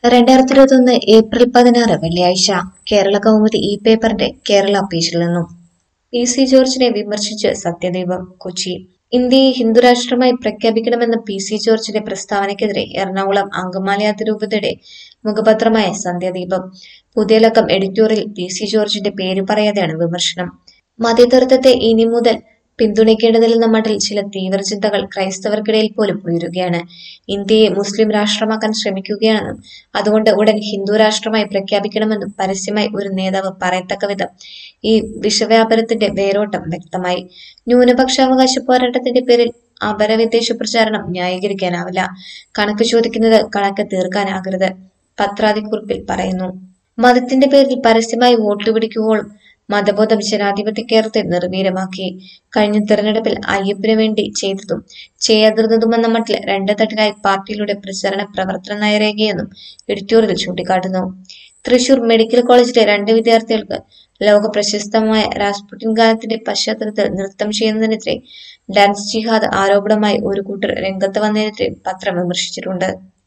രണ്ടായിരത്തി ഇരുപത്തൊന്ന് ഏപ്രിൽ പതിനാറ് വെള്ളിയാഴ്ച കേരള കൗമുദി ഇ പേപ്പറിന്റെ കേരള പേജിൽ നിന്നും പി സി ജോർജിനെ വിമർശിച്ച് സത്യദീപം കൊച്ചി ഇന്ത്യയെ ഹിന്ദുരാഷ്ട്രമായി പ്രഖ്യാപിക്കണമെന്ന പി സി ജോർജിന്റെ പ്രസ്താവനയ്ക്കെതിരെ എറണാകുളം അങ്കമാലി അതിരൂപതയുടെ മുഖപത്രമായ സന്ധ്യാദീപം പുതിയ ലക്കം എഡിറ്റോറിയൽ പി സി ജോർജിന്റെ പേര് പറയാതെയാണ് വിമർശനം മതേതരത്വത്തെ ഇനി മുതൽ പിന്തുണയ്ക്കേണ്ടതില്ലെന്ന മട്ടിൽ ചില തീവ്രചിന്തകൾ ക്രൈസ്തവർക്കിടയിൽ പോലും ഉയരുകയാണ് ഇന്ത്യയെ മുസ്ലിം രാഷ്ട്രമാക്കാൻ ശ്രമിക്കുകയാണെന്നും അതുകൊണ്ട് ഉടൻ ഹിന്ദു രാഷ്ട്രമായി പ്രഖ്യാപിക്കണമെന്നും പരസ്യമായി ഒരു നേതാവ് പറയത്തക്ക വിധം ഈ വിഷവ്യാപനത്തിന്റെ വേരോട്ടം വ്യക്തമായി ന്യൂനപക്ഷാവകാശ പോരാട്ടത്തിന്റെ പേരിൽ അപരവിദ്വേഷ പ്രചാരണം ന്യായീകരിക്കാനാവില്ല കണക്ക് ചോദിക്കുന്നത് കണക്ക് തീർക്കാനാകരുത് പത്രാധികുറിപ്പിൽ പറയുന്നു മതത്തിന്റെ പേരിൽ പരസ്യമായി വോട്ട് പിടിക്കുവോളം മതബോധം ജനാധിപത്യ കേരളത്തെ നിർവീര്യമാക്കി കഴിഞ്ഞ തെരഞ്ഞെടുപ്പിൽ അയ്യപ്പന് വേണ്ടി ചെയ്തതും ചെയ്യാതിരുന്നതുമെന്ന മട്ടിൽ രണ്ട് തട്ടിലായി പാർട്ടിയിലൂടെ പ്രചരണ പ്രവർത്തന നയരേഖയെന്നും എഡിറ്റോറിയൽ ചൂണ്ടിക്കാട്ടുന്നു തൃശൂർ മെഡിക്കൽ കോളേജിലെ രണ്ട് വിദ്യാർത്ഥികൾക്ക് ലോക പ്രശസ്തമായ രാസ്പുട്ടിൻ ഗാനത്തിന്റെ പശ്ചാത്തലത്തിൽ നൃത്തം ചെയ്യുന്നതിനെതിരെ ഡാൻസ് ജിഹാദ് ആരോപണമായി ഒരു കൂട്ടർ രംഗത്ത് വന്നതിനെതിരെ പത്രം വിമർശിച്ചിട്ടുണ്ട്